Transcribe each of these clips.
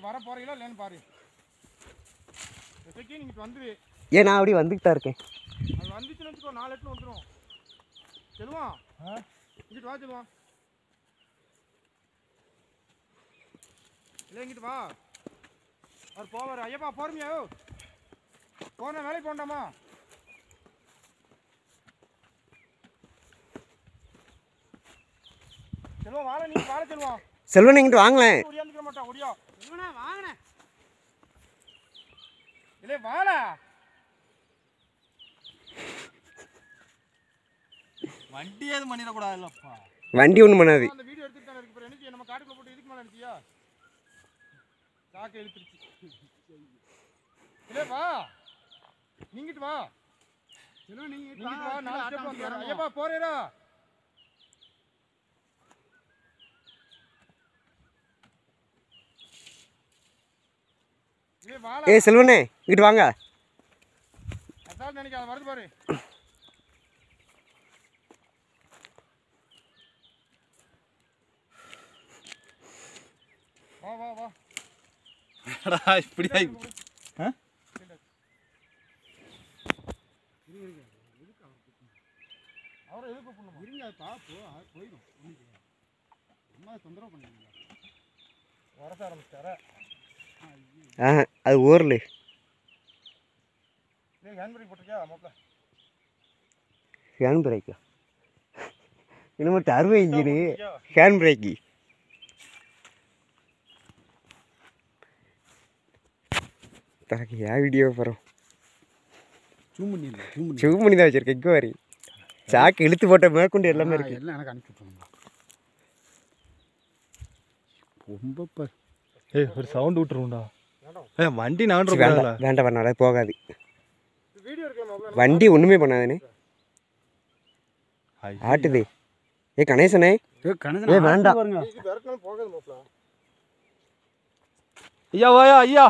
நீங்கள் வர போகிறீங்களா இல்லைன்னு பாரு இப்போக்கி நீங்கள் வந்துரு ஏன் நான் அப்படியே வந்துக்கிட்டு தான் இருக்கேன் அது வந்துச்சுன்னு வச்சுக்கோ நாலு எட்டு வந்துடும் செல்வம் இங்கிட்டு வா செல்வம் இல்லை இங்கிட்டு வா அவர் போவார் ஐயப்பா போறமியா போன வேலைக்கு போண்டாமா செல்வம் வாழ நீ வாழ செல்வம் செல்வன் இங்கிட்டு வாங்களேன் ஒடியாந்துக்கிற மாட்டான் ஒடியா செல்வனா வாங்கினேன் இல்லை வாழா வண்டி எதுவும் பண்ணிடக்கூடாதுல்லப்பா வண்டி ஒன்றும் பண்ணாது அந்த வீடியோ எடுத்துட்டு தானே இருக்கு என்ன செய்ய நம்ம காட்டுக்குள்ள போட்டு இதுக்கு மேல நினைச்சியா சாக்க இழுத்துருச்சு இல்ல வா நீங்கிட்டு வா நீங்கிட்டு வா நாலு ஸ்டெப் வந்து ஐயப்பா போறேரா இல்ல வாடா ஏய் செல்வனே இங்கிட்டு வாங்க அதான் நினைக்காத வருது பாரு வா வா வா என்னடா இப்படி ஆகி அவரை எதுக்கு கூப்பிடணுமா இருங்க அது பாப்போ அது போயிடும் அம்மா தொந்தரவு பண்ணுவீங்க வரச ஆரம்பிச்சாரா ஆ அது ஊரில் நீ ஹேண்ட் பிரேக் போட்டிருக்கியா மாப்பிள்ள ஹேண்ட் பிரேக்கா இன்னும் டர்போ இன்ஜினு ஹேண்ட் பிரேக்கு தனக்கு ஏன் வீடியோ போகிறோம் ஜூம் பண்ணிடல ஜூம் பண்ணி ஜூம் பண்ணி தான் வச்சிருக்கேன் இங்கே வரி சாக்கு இழுத்து போட்ட மேற்கொண்டு எல்லாமே இருக்கு எல்லாம் எனக்கு அனுப்பி விட்டுருங்க ரொம்ப ப- ஏய் ஒரு சவுண்ட் விட்டுருவோம்டா வேண்டாம் ஏ வண்டி சரி, நான்ற வேண்டாம் வேண்டாம் வேண்டாம் அது போகாது வீடியோ இருக்கா மாப்பிள்ள வண்டி ஒன்றுமே பண்ணாதுண்ணே ஆட்டுது ஏ கணேசனே ஏய், கணேசன் ஏய், ஆட்டு வேண்டாம். பாருங்க இது விரட்டினாலும் போகாது மாப்பிள்ள ஐயா வாயா ஐயா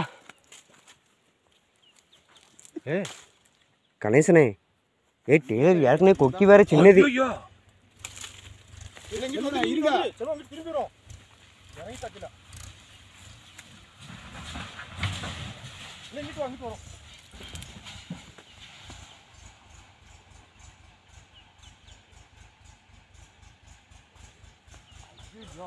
ஏ கணேசனே ஏ டேலர் ஏற்கனவே கொக்கி வேற சின்னது ஐயோ இல்லை இங்கிட்டு செல்வம், வந்து இருங்க. இருங்க செல்வம் இங்கிட்டு திரும்பிடும் இறங்கி தக்கல இல்லை இங்கிட்டு வா இங்கிட்டு வரும் ஐயோ.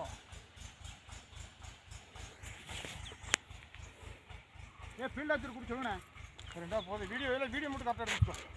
ஏன் ஃபீல்ட் ஆச்சு குடி சொல்லுண்ணே ரெண்டா போதும் வீடியோ இல்லை வீடியோ மட்டும் கரெக்டாக எடுத்துக்கோ